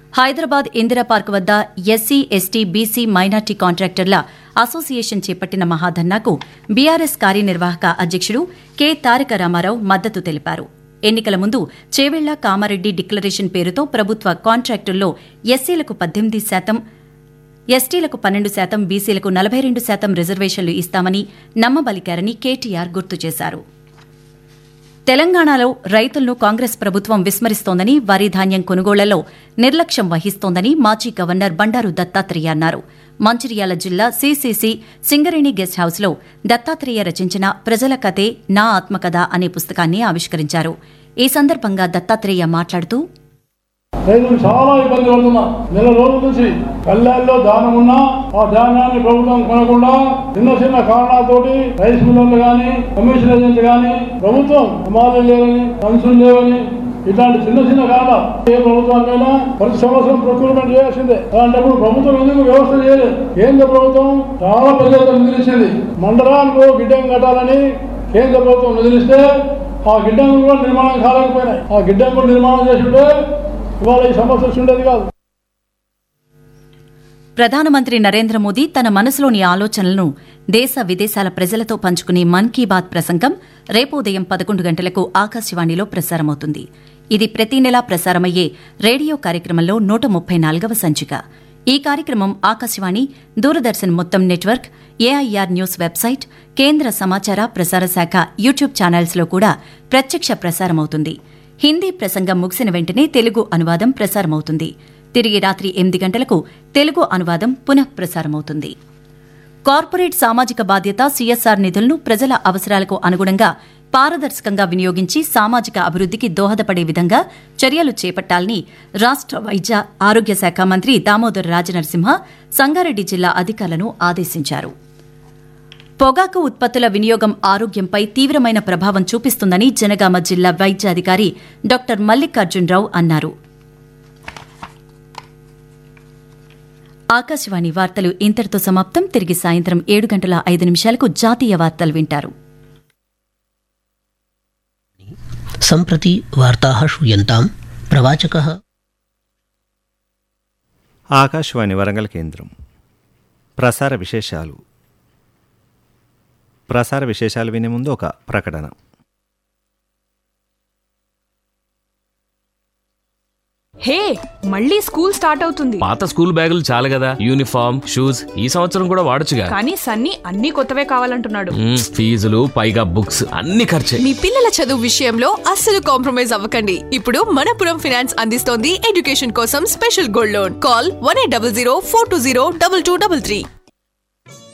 Hyderabad Indira park వద్ద SC ST BC minority కాంట్రాక్టర్ల association చేపట్టిన మహాధర్నాకు బీఆర్ఎస్ కార్యనిర్వాహక అధ్యక్షుడు కె తారక రామారావు మద్దతు తెలిపారు ఎన్నికల ముందు చేవెళ్ల కామారెడ్డి డిక్లరేషన్ పేరుతో ప్రభుత్వ కాంట్రాక్టుల్లో ఎస్సీలకు పద్దెనిమిది శాతం ఎస్టీలకు పన్నెండు శాతం బీసీలకు నలభై రెండు శాతం రిజర్వేషన్లు ఇస్తామని నమ్మబలికారని కేటీఆర్ గుర్తు చేశారు తెలంగాణలో రైతులను కాంగ్రెస్ ప్రభుత్వం విస్మరిస్తోందని వరి ధాన్యం కొనుగోళ్లలో నిర్లక్ష్యం వహిస్తోందని మాజీ గవర్నర్ బండారు దత్తాత్రేయ అన్నారు మంచిర్యాల జిల్లా సిసిసి సింగరేణి గెస్ట్ హౌస్లో దత్తాత్రేయ రచించిన ప్రజల కథే నా ఆత్మకథ అనే పుస్తకాన్ని ఆవిష్కరించారు ఈ సందర్భంగా దత్తాత్రేయ మాట్లాడుతూ రైతులు చాలా ఇబ్బంది పడుతున్నా నెల రోజుల నుంచి కళ్యాణ్లో దానం ఉన్నా ఆ ధాన్యాన్ని ప్రభుత్వం కొనకుండా చిన్న చిన్న కారణాలతోటి రైస్ మిల్లర్లు కానీ కమిషన్ ఏజెంట్ కానీ ప్రభుత్వం అమాలు లేవని కన్సులు లేవని ఇట్లాంటి చిన్న చిన్న కారణాలు ఏ ప్రభుత్వానికైనా ప్రతి సంవత్సరం ప్రొక్యూర్మెంట్ చేయాల్సిందే అలాంటప్పుడు ప్రభుత్వం ఎందుకు వ్యవస్థ చేయలేదు కేంద్ర ప్రభుత్వం చాలా పెద్ద ఎత్తున నిధులిచ్చింది మండలానికి ఓ గిడ్డం కట్టాలని కేంద్ర ప్రభుత్వం నిధులిస్తే ఆ గిడ్డంగులు కూడా నిర్మాణం కాలేకపోయినాయి ఆ గిడ్డంగులు నిర్మాణం చేసి ఉంటే ఇవాళ ఈ సమస్య వచ్చి ఉండేది కాదు ప్రధానమంత్రి నరేంద్ర మోదీ తన మనసులోని ఆలోచనలను దేశ విదేశాల ప్రజలతో పంచుకునే మన్ కీ బాత్ ప్రసంగం రేపు ఉదయం పదకొండు గంటలకు ఆకాశవాణిలో ప్రసారమవుతుంది ఇది ప్రతి నెలా ప్రసారమయ్యే రేడియో కార్యక్రమంలో నూట ముప్పై నాలుగవ సంచిక ఈ కార్యక్రమం ఆకాశవాణి దూరదర్శన్ మొత్తం నెట్వర్క్ ఏఐఆర్ న్యూస్ వెబ్సైట్ కేంద్ర సమాచార ప్రసార శాఖ యూట్యూబ్ ఛానల్స్లో కూడా ప్రత్యక్ష ప్రసారమవుతుంది హిందీ ప్రసంగం ముగిసిన వెంటనే తెలుగు అనువాదం ప్రసారమవుతుంది తిరిగి రాత్రి ఎనిమిది గంటలకు తెలుగు అనువాదం పునః ప్రసారమవుతుంది కార్పొరేట్ సామాజిక బాధ్యత సీఎస్ఆర్ నిధులను ప్రజల అవసరాలకు అనుగుణంగా పారదర్శకంగా వినియోగించి సామాజిక అభివృద్దికి దోహదపడే విధంగా చర్యలు చేపట్టాలని రాష్ట వైద్య ఆరోగ్య శాఖ మంత్రి దామోదర్ రాజనరసింహ సంగారెడ్డి జిల్లా అధికారులను ఆదేశించారు పొగాకు ఉత్పత్తుల వినియోగం ఆరోగ్యంపై తీవ్రమైన ప్రభావం చూపిస్తుందని జనగామ జిల్లా వైద్యాధికారి డాక్టర్ మల్లికార్జునరావు అన్నారు ఆకాశవాణి వార్తలు ఇంతటితో సమాప్తం తిరిగి సాయంత్రం ఏడు గంటల ఐదు నిమిషాలకు జాతీయ వార్తలు వింటారు सम्प्रति वार्ताः श्रूयन्ताम् प्रवाचकः ఆకాశవాణి వరంగల్ కేంద్రం ప్రసార విశేషాలు ప్రసార విశేషాలు వినే ముందు ఒక ప్రకటన హే మళ్ళీ స్కూల్ స్టార్ట్ అవుతుంది పాత స్కూల్ బ్యాగులు చాలు కదా యూనిఫామ్ షూస్ ఈ సంవత్సరం కూడా వాడొచ్చుగా కానీ సన్నీ అన్ని కొత్తవే కావాలంటున్నాడు మ్మ్, ఫీజులు పైగా బుక్స్ అన్ని ఖర్చే మీ పిల్లల చదువు విషయంలో అస్సలు కాంప్రమైజ్ అవ్వకండి ఇప్పుడు మనపురం ఫైనాన్స్ అందిస్తోంది ఎడ్యుకేషన్ కోసం special gold loan call one eight double zero four two zero double two double three